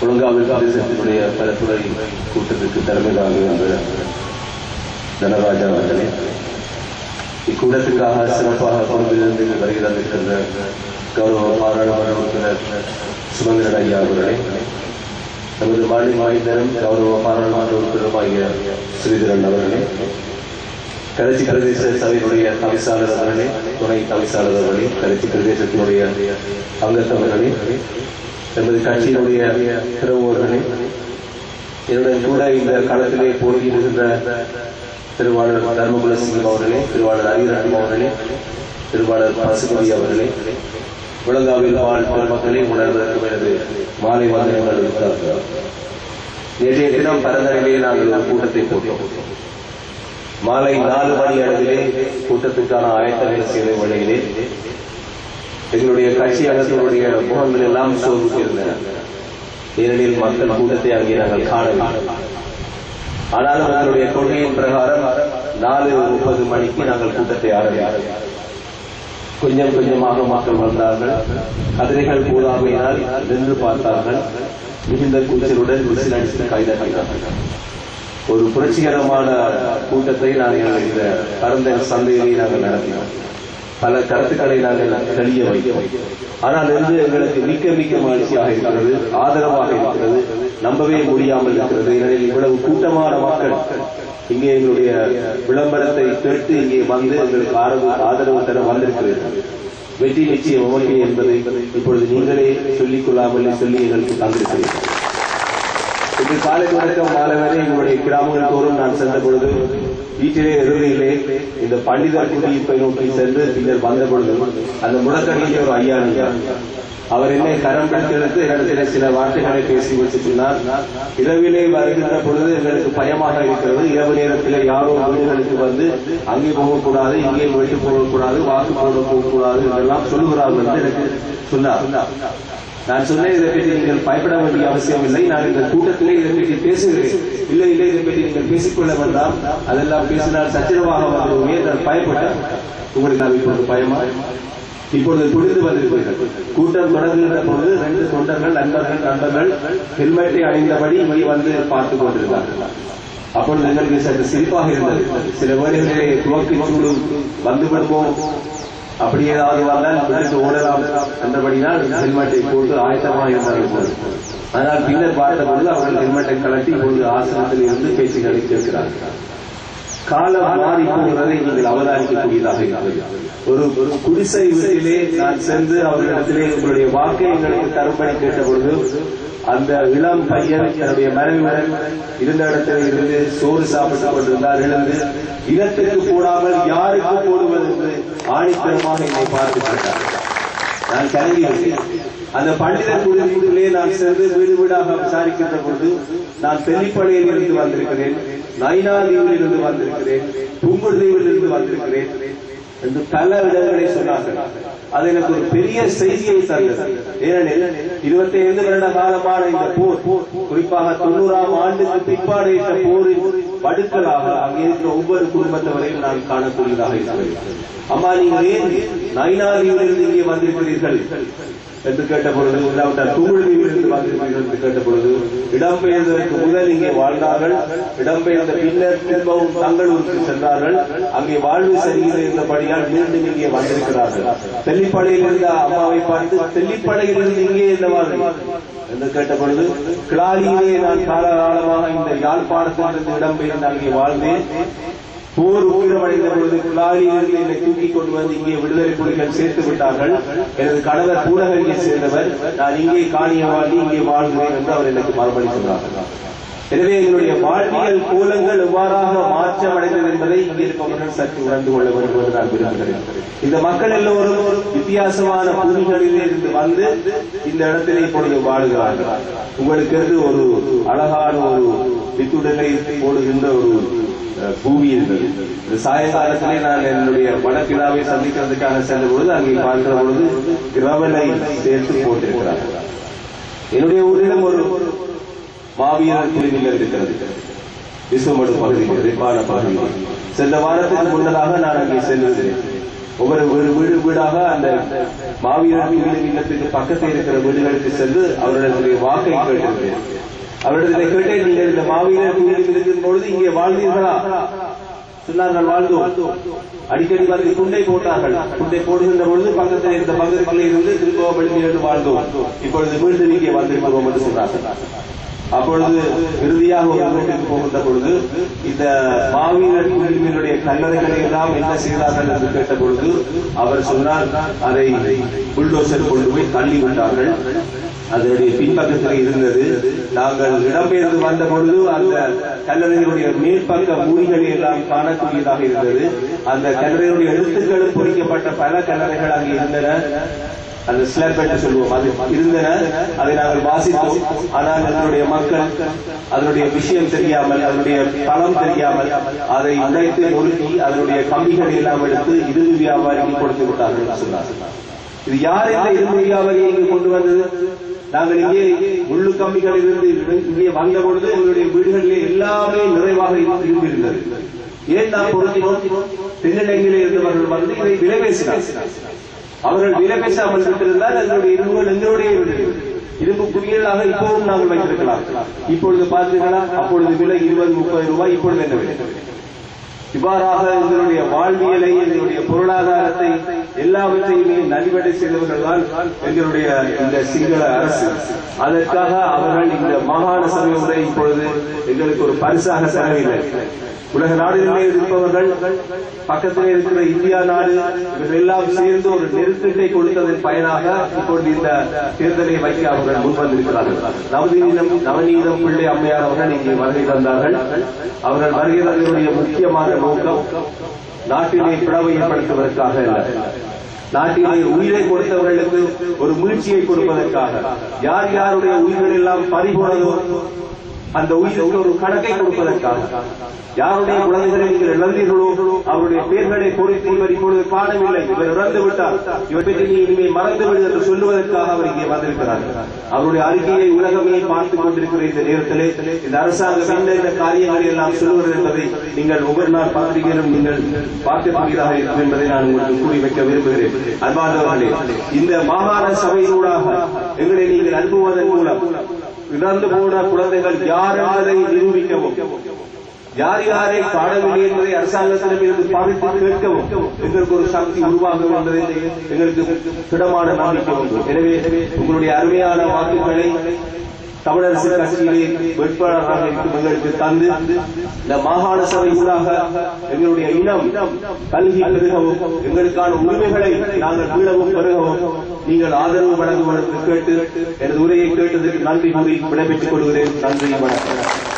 ஒழுங்காவில் பிரதேசத்தினுடைய பரப்புரை கூட்டத்திற்கு தலைமை தாங்குகின்ற தனராஜா அவர்களே இக்கூட்டத்துக்காக சிறப்பாக பொறுப்பிலிருந்து வருகை தந்திருக்கின்ற கௌரவ பாராளுமன்ற உறுப்பினர் சுமந்திரன் ஐயா அவர்களே நமது மாநில மாநிலம் கௌரவ பாராளுமன்ற உறுப்பினருமாகிய ஸ்ரீதரன் அவர்களே கரைச்சி பிரதேச சபையினுடைய தவிசாளர் அவர்களே துணை தவிசாளர் அவர்களே கரைச்சி பிரதேசத்தினுடைய அங்கத்தவர்களே எமது கட்சியினுடைய திறவுவர்களே என்னுடன் கூட இந்த களத்திலே போட்டியிடுகின்ற திருவாளர் தர்மபுர சிங்கம் அவர்களே திருவாளர் அரியரட்னம் அவர்களே திருவாளர் பசுபதி அவர்களே உலகாவில் வாழ் மக்களே உணர்வதற்கு எனது மாலை வந்தனங்கள் இருக்கிறார்கள் நேற்றைய தினம் பரந்தரையிலே நாங்கள் ஒரு கூட்டத்தை போட்டோம் மாலை நாலு மணி அளவிலே கூட்டத்துக்கான ஆயத்தங்கள் செய்த வேளையிலே எங்களுடைய கட்சி அங்கத்தினுடைய முகங்கள் எல்லாம் சோர்ந்திருந்தன ஏனெனில் மக்கள் கூட்டத்தை அங்கே நாங்கள் காணவில்லை ஆனாலும் எங்களுடைய கொள்கையின் பிரகாரம் நாலு முப்பது மணிக்கு நாங்கள் கூட்டத்தை ஆரம்பித்தோம் கொஞ்சம் கொஞ்சமாக மக்கள் வந்தார்கள் கதிரைகள் போதாமையினால் நின்று பார்த்தார்கள் மிகுந்த கூச்சலுடன் விசில் அடித்து கைதட்டினார்கள் ஒரு புரட்சிகரமான கூட்டத்தை நாங்கள் இந்த கடந்த சந்தையிலே நாங்கள் நடத்தினோம் பல கருத்துக்களை நாங்கள் தெளிய வைத்தோம் ஆனால் இருந்து எங்களுக்கு மிக்க மிக்க மகிழ்ச்சியாக இருக்கிறது ஆதரவாக இருக்கிறது நம்பவே முடியாமல் இருக்கிறது ஏனெனில் இவ்வளவு கூட்டமான மக்கள் இங்கே எங்களுடைய விளம்பரத்தை கேட்டு இங்கே வந்து எங்களுக்கு ஆதரவு ஆதரவு தர வந்திருக்கிறீர்கள் வெற்றி நிச்சயம் ஓகே என்பதை இப்பொழுது நீங்களே சொல்லிக் கொள்ளாமல் சொல்லி எங்களுக்கு தந்திருக்கிறீர்கள் இன்று காலை வணக்கம் மாலை வரை எங்களுடைய கிராமங்கள் தோறும் நான் சென்ற பொழுது வீட்டிலே இறுதியிலே இந்த பண்டிதர் குடியிருப்பை நோக்கி சென்று பின்னர் வந்த பொழுது அந்த முடக்கடியிலே ஒரு ஐயா நின்றார். அவர் என்னை கரம் பிடித்தெடுத்து இடத்திலே சில வார்த்தைகளை பேசி வச்சு சொன்னார் இரவிலே வருகின்ற பொழுது எங்களுக்கு பயமாக இருக்கிறது இரவு நேரத்திலே யாரோ வீடுகளுக்கு வந்து அங்கே போகக்கூடாது இங்கே வீட்டு போகக்கூடாது வாக்கு போட போகக்கூடாது என்றெல்லாம் சொல்லுகிறார்கள் என்று எனக்கு சொன்னார் நான் சொன்னேன் இதை பற்றி நீங்கள் பயப்பட வேண்டிய அவசியம் இல்லை நான் இந்த கூட்டத்திலே இதை பற்றி பேசுகிறேன் இல்லை இல்லை இதை பற்றி நீங்கள் பேசிக்கொள்ள வேண்டாம் அதெல்லாம் பேசினால் சச்சரவாக வருவோமே நான் பயப்பட்டேன் உங்களுக்கு நான் இப்பொழுது பயமா இப்பொழுது புரிந்து வந்திருக்கிறீர்கள் கூட்டம் தொடங்குகின்ற பொழுது ரெண்டு தொண்டர்கள் நண்பர்கள் நண்பர்கள் ஹெல்மெட்டை அணிந்தபடி இங்கே வந்து பார்த்துக் கொண்டிருந்தார்கள் அப்பொழுது எங்களுக்கு சற்று சிரிப்பாக இருந்தது சில வேளைகளிலே துவக்கி சூடு வந்து விடுவோம் அப்படி ஏதாவது வந்தால் விடுத்து ஓடலாம் என்றபடினால் ஹெல்மெட்டை போட்டு ஆயத்தமாக இருந்தார்கள் ஆனால் பின்னர் பார்த்த பொழுது அவர்கள் ஹெல்மெட்டை கலட்டி இப்பொழுது ஆசனத்தில் இருந்து பேச்சுகளை கேட்கிறார்கள் காலம் மாறி போகிறதை நீங்கள் அவதானிக்கக்கூடியதாக இருக்கிறது ஒரு ஒரு குடிசை வீட்டிலே நான் சென்று அவர்களிடத்திலே உங்களுடைய வாக்கை எங்களுக்கு தரும்படி கேட்ட பொழுது அந்த இளம் பையன் தன்னுடைய மனைவியுடன் இருந்த இடத்தில் இருந்து சோறு சாப்பிட்டுக் கொண்டிருந்தார் எழுந்து இடத்துக்கு போடாமல் யாருக்கு போடுவது என்று ஆணித்தரமாக என்னை பார்த்து கேட்டார் நான் கலங்கிவிட்டேன் அந்த பண்டிதர் குடியிருப்பிலே நான் சென்று வீடு வீடாக விசாரிக்கின்ற பொழுது நான் தெல்லிப்படையில் இருந்து வந்திருக்கிறேன் நைனாதீவில் இருந்து வந்திருக்கிறேன் புங்குடுதீவில் இருந்து வந்திருக்கிறேன் என்று பல இடங்களை சொன்னார்கள் அது எனக்கு ஒரு பெரிய செய்தியை தந்தது ஏனெனில் இருபத்தி ஐந்து வருட காலமான இந்த போர் குறிப்பாக தொண்ணூறாம் ஆண்டுக்கு பிற்பாடு இந்த போரின் வடுக்கலாக அங்கே இருக்கிற ஒவ்வொரு குடும்பத்தவரையும் நான் காணக்கூடியதாக இருக்கிறது அம்மா நீங்கள் ஏன் நைனாதியிலிருந்து இங்கே வந்திருக்கிறீர்கள் என்று கேட்ட பொழுது இல்லாவிட்டால் தூங்குழுதியிலிருந்து வந்திருக்கிறீர்கள் என்று கேட்ட பொழுது இடம்பெயர்ந்ததற்கு முதல் இங்கே வாழ்ந்தார்கள் இடம்பெயர்ந்த பின்னர் திரும்பவும் தங்கள் ஊருக்கு சென்றார்கள் அங்கே வாழ்வு சரியில்லை இருந்தபடியால் மீண்டும் இங்கே வந்திருக்கிறார்கள் தெல்லிப்படையில் இருந்த அம்மாவை பார்த்து தெல்லிப்படையில் இருந்து இங்கே இருந்தவார்கள் என்று கேட்ட பொழுது கிளாரியிலே நான் காலகாலமாக இந்த யாழ்ப்பாணத்திலிருந்து இடம்பெயர்ந்து அங்கே வாழ்ந்தேன் போர் உயிரமடைந்த பொழுது கிளாரியிலிருந்து என்னை தூக்கி கொண்டு வந்து இங்கே விடுதலை புலிகள் சேர்த்து விட்டார்கள் எனது கணவர் பூடகரியை சேர்ந்தவர் நான் இங்கே காணியவாடி இங்கே வாழ்கிறேன் என்று அவர் எனக்கு மறுபடி சொன்னார் எனவே எங்களுடைய வாழ்வியல் கோலங்கள் எவ்வாறாக மாற்றம் அடைந்தது என்பதை இங்கே இருப்பவர்கள் சற்று உணர்ந்து கொள்ள வேண்டும் என்று நான் விரும்புகிறேன் இந்த மக்கள் எல்லோரும் வித்தியாசமான பூமிகளிலே இருந்து வந்து இந்த இடத்திலே இப்பொழுது வாழுகிறார்கள் உங்களுக்கு என்று ஒரு அழகான ஒரு வித்துடலை போடுகின்ற ஒரு அஹ், பூமி இருந்தது இந்த சாயங்காலத்திலே நான் என்னுடைய வடக்கிழாவை சந்திக்கிறதுக்காக சென்ற பொழுது அங்கே பார்க்கிற பொழுது கிரவலை சேர்த்து போட்டிருக்கிறார்கள் என்னுடைய ஊரிலும் ஒரு மாவீரர் குழுவில் இருக்கிறது விஸ்வமடு பகுதியில் ரிப்பான பகுதியில் சென்ற வாரத்துக்கு முன்னதாக நான் அங்கே சென்றிருந்தேன் ஒவ்வொரு வீடு வீடு வீடாக அந்த மாவீரர் வீடு இல்லத்துக்கு பக்கத்தில் இருக்கிற வீடுகளுக்கு சென்று அவர்களுடைய வாக்கை கேட்டிருக்கிறேன் அவரிடத்தில் கேட்டேன் நீங்கள் இந்த மாவீரர் வீடு இருக்கும் பொழுது இங்கே வாழ்ந்தீர்களா சொன்னார்கள் வாழ்ந்தோம் அடிக்கடி வந்து குண்டை போட்டார்கள் குண்டை போடுகின்ற பொழுது பக்கத்தில் இருந்த பகுதிகளில் இருந்து திரும்பவும் வெளியே வாழ்ந்தோம் இப்பொழுது மீண்டும் இங்கே வந்திருக்கிறோம் என்று சொன்னார்கள் அப்பொழுது இறுதியாக ஒரு வீட்டுக்கு போகின்ற பொழுது இந்த மாவீரர் குழுவினுடைய கல்லறைகளை எல்லாம் என்ன செய்தார்கள் என்று கேட்ட பொழுது அவர் சொன்னார் அதை புல்டோசர் கொண்டு போய் தள்ளி விட்டார்கள் அதனுடைய பின்பக்கத்தில் இருந்தது நாங்கள் இடம்பெயர்ந்து வந்த பொழுது அந்த கல்லறைகளுடைய மேற்பக்க மூடிகளை எல்லாம் காணக்கூடியதாக இருந்தது அந்த கல்லறையுடைய எழுத்துக்களும் பொறிக்கப்பட்ட பல கல்லறைகள் அங்கே இருந்தன அந்த ஸ்லாப் என்று சொல்லுவோம் அது இருந்தன அதை நாங்கள் வாசித்தோம் ஆனால் அதனுடைய மக்கள் அதனுடைய விஷயம் தெரியாமல் அதனுடைய பலம் தெரியாமல் அதை உடைத்து நொறுக்கி அதனுடைய கம்பிகளை எல்லாம் எடுத்து இறுதி வியாபாரிக்கு கொடுத்து விட்டார்கள் என்று சொன்னார் இது யார் இந்த இறுதி வியாபாரியை இங்கு கொண்டு வந்தது நாங்கள் இங்கே முள்ளு கம்பிகளில் இருந்து இங்கே வந்த பொழுது எங்களுடைய வீடுகளிலே எல்லாமே நிறைவாக இருந்து- இருந்திருந்தது ஏன் நாம் பொருத்தினோம் தென்னிலங்கையிலே இருந்தவர்கள் வந்து இதை விலை பேசினார் அவர்கள் விலை பேசாமல் இருந்திருந்தால் எங்களுடைய இரும்புகள் எங்களுடைய இரும்பு குவியலாக இப்போதும் நாங்கள் வைத்திருக்கலாம் இப்பொழுது பார்த்தீர்களா அப்பொழுது விலை இருபது முப்பது ரூபாய் இப்பொழுது என்ன விலை இவ்வாறாக எங்களுடைய வாழ்வியலை எங்களுடைய பொருளாதாரத்தை எல்லாவற்றையுமே நலிவடை செய்தவர்கள் தான் எங்களுடைய இந்த சிங்கள அரசு அதற்காக அவர்கள் இந்த மாகாண சபை முறை இப்பொழுது எங்களுக்கு ஒரு பரிசாக தரவில்லை உலக நாடுகளிலே இருப்பவர்கள் பக்கத்திலே இருக்கிற இந்தியா நாடு இவர்கள் எல்லாம் சேர்ந்து ஒரு நெருக்கத்தை கொடுத்ததன் பயனாக இப்பொழுது இந்த தேர்தலை வைக்க அவர்கள் முன்வந்திருக்கிறார்கள் நவநீதம் நவநீதம் பிள்ளை அம்மையார் அவர்கள் இங்கே வருகை தந்தார்கள் அவர்கள் வருகை தந்ததுடைய முக்கியமான நோக்கம் நாட்டினை பிளவை ஏற்படுத்துவதற்காக அல்ல நாட்டிலே உயிரை கொடுத்தவர்களுக்கு ஒரு மீழ்ச்சியை கொடுப்பதற்காக யார் யாருடைய உயிர்கள் எல்லாம் பறிபோனதோ அந்த உயிருக்கு ஒரு கணக்கை கொடுப்பதற்காக யாருடைய குழந்தைகளை நீங்கள் இழந்தீர்களோ அவருடைய பெயர்களை குறித்து இவர் இப்பொழுது காணவில்லை இவர் இறந்து விட்டார் இவர் பற்றி நீ இனிமேல் மறந்து விடு என்று சொல்லுவதற்காக அவர் இங்கே வந்திருக்கிறார் அவருடைய அறிக்கையை உலகமே பார்த்துக் கொண்டிருக்கிற இந்த நேரத்திலே இந்த அரசாங்கம் என்ன இந்த காரியங்களை எல்லாம் சொல்லுவது என்பதை நீங்கள் ஒவ்வொரு நாள் பத்திரிகையிலும் நீங்கள் பார்க்கக்கூடியதாக இருக்கும் என்பதை நான் உங்களுக்கு கூறி வைக்க விரும்புகிறேன் அன்பானவர்களே இந்த மாகாண சபையினூடாக எங்களை நீங்கள் அனுப்புவதன் மூலம் இறந்து போன குழந்தைகள் யார் என்பதை நிரூபிக்கவும் யார் யாரை காணவில்லை என்பதை அரசாங்கத்திடம் இருந்து பாவித்து கேட்கவும் எங்களுக்கு ஒரு சக்தி உருவாகும் என்பதை எங்களுக்கு திடமான நம்பிக்கை உண்டு எனவே உங்களுடைய அருமையான வாக்குகளை தமிழரசு கட்சியிலே வேட்பாளராக இருக்கும் எங்களுக்கு தந்து இந்த மாகாண சபை ஊடாக எங்களுடைய இனம் கல்வி பெருகவும் எங்களுக்கான உரிமைகளை நாங்கள் மீளவும் பெருகவும் நீங்கள் ஆதரவு வழங்குவதற்கு கேட்டு எனது உரையை கேட்டதற்கு நன்றி கூறி விடைபெற்றுக் கொள்கிறேன் நன்றி வணக்கம்